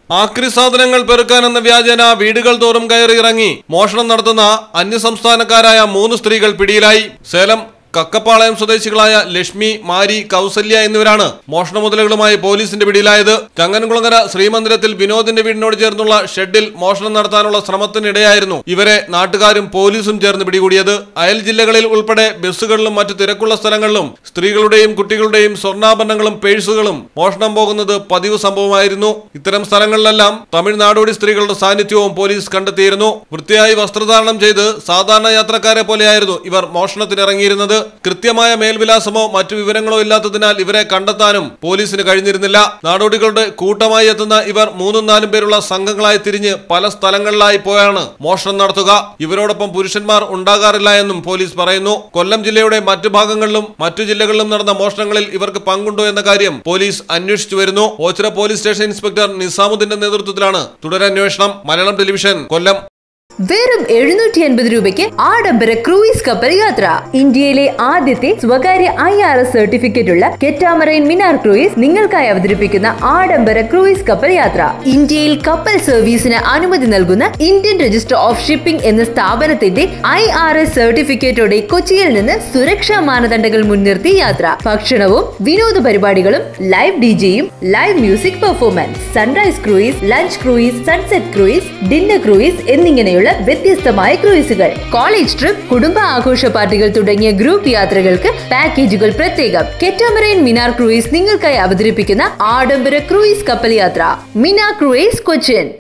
ആക്രി സാധനങ്ങൾ പെറുക്കാനെന്ന വ്യാജേന വീടുകൾ തോറും കയറി ഇറങ്ങി മോഷണം നടത്തുന്ന അന്യസംസ്ഥാനക്കാരായ മൂന്ന് സ്ത്രീകൾ പിടിയിലായി സേലം കക്കപ്പാളയം സ്വദേശികളായ ലക്ഷ്മി മാരി കൗസല്യ എന്നിവരാണ് മോഷണ മുതലുകളുമായി പോലീസിന്റെ പിടിയിലായത് ചങ്ങൻകുളങ്ങര ശ്രീമന്ദിരത്തിൽ വിനോദിന്റെ വീടിനോട് ചേർന്നുള്ള ഷെഡിൽ മോഷണം നടത്താനുള്ള ശ്രമത്തിനിടെയായിരുന്നു ഇവരെ നാട്ടുകാരും പോലീസും ചേർന്ന് പിടികൂടിയത് അയൽ ജില്ലകളിൽ ഉൾപ്പെടെ ബസ്സുകളിലും മറ്റു തിരക്കുള്ള സ്ഥലങ്ങളിലും സ്ത്രീകളുടെയും കുട്ടികളുടെയും സ്വർണ്ണാഭരണങ്ങളും പേഴ്സുകളും മോഷണം പോകുന്നത് പതിവ് സംഭവമായിരുന്നു ഇത്തരം സ്ഥലങ്ങളിലെല്ലാം തമിഴ്നാടോടി സ്ത്രീകളുടെ സാന്നിധ്യവും പോലീസ് കണ്ടെത്തിയിരുന്നു വൃത്തിയായി വസ്ത്രധാരണം ചെയ്ത് സാധാരണ യാത്രക്കാരെ പോലെയായിരുന്നു ഇവർ മോഷണത്തിനിറങ്ങിയിരുന്നത് കൃത്യമായ മേൽവിലാസമോ മറ്റു വിവരങ്ങളോ ഇല്ലാത്തതിനാൽ ഇവരെ കണ്ടെത്താനും പോലീസിന് കഴിഞ്ഞിരുന്നില്ല നാടോടികളുടെ കൂട്ടമായി എത്തുന്ന ഇവർ മൂന്നും നാലും പേരുള്ള സംഘങ്ങളായി തിരിഞ്ഞ് പല സ്ഥലങ്ങളിലായി പോയാണ് മോഷണം നടത്തുക ഇവരോടൊപ്പം പുരുഷന്മാർ ഉണ്ടാകാറില്ല എന്നും പോലീസ് പറയുന്നു കൊല്ലം ജില്ലയുടെ മറ്റു ഭാഗങ്ങളിലും മറ്റു ജില്ലകളിലും നടന്ന മോഷണങ്ങളിൽ ഇവർക്ക് പങ്കുണ്ടോ എന്ന കാര്യം പോലീസ് അന്വേഷിച്ചു വരുന്നു ഓച്ചിറ പോലീസ് സ്റ്റേഷൻ ഇൻസ്പെക്ടർ നിസാമുദ്ദീന്റെ നേതൃത്വത്തിലാണ് തുടരന്വേഷണം മലയാളം ടെലിവിഷൻ കൊല്ലം വെറും എഴുന്നൂറ്റി അൻപത് രൂപയ്ക്ക് ആഡംബര ക്രൂയിസ് കപ്പൽ യാത്ര ഇന്ത്യയിലെ ആദ്യത്തെ സ്വകാര്യ ഐ ആർ എസ് സർട്ടിഫിക്കറ്റ് ഉള്ള കെറ്റാമറൈൻ മിനാർ ക്രൂയിസ് നിങ്ങൾക്കായി അവതരിപ്പിക്കുന്ന ആഡംബര ക്രൂയിസ് കപ്പൽ യാത്ര ഇന്ത്യയിൽ കപ്പൽ സർവീസിന് അനുമതി നൽകുന്ന ഇന്ത്യൻ രജിസ്റ്റർ ഓഫ് ഷിപ്പിംഗ് എന്ന സ്ഥാപനത്തിന്റെ ഐ ആർ എസ് സർട്ടിഫിക്കറ്റോടെ കൊച്ചിയിൽ നിന്ന് സുരക്ഷാ മാനദണ്ഡങ്ങൾ മുൻനിർത്തി യാത്ര ഭക്ഷണവും വിനോദ പരിപാടികളും ലൈവ് ഡിജെയും live music performance sunrise cruise lunch cruise sunset cruise dinner cruise എന്നിങ്ങനെയുള്ള വ്യത്യസ്തമായ ക്രൂയിസുകൾ കോളേജ് ട്രിപ്പ് കുടുംബ ആഘോഷ പാർട്ടികൾ തുടങ്ങിയ ഗ്രൂപ്പ് യാത്രകൾക്ക് പാക്കേജുകൾ പ്രത്യേകം കെറ്റാമറൈൻ മിനാർ ക്രൂയിസ് നിങ്ങൾക്കായി അവതരിപ്പിക്കുന്ന ആഡംബര ക്രൂയിസ് കപ്പൽ യാത്ര മിനാർ ക്രൂയിസ് കൊച്ചിൻ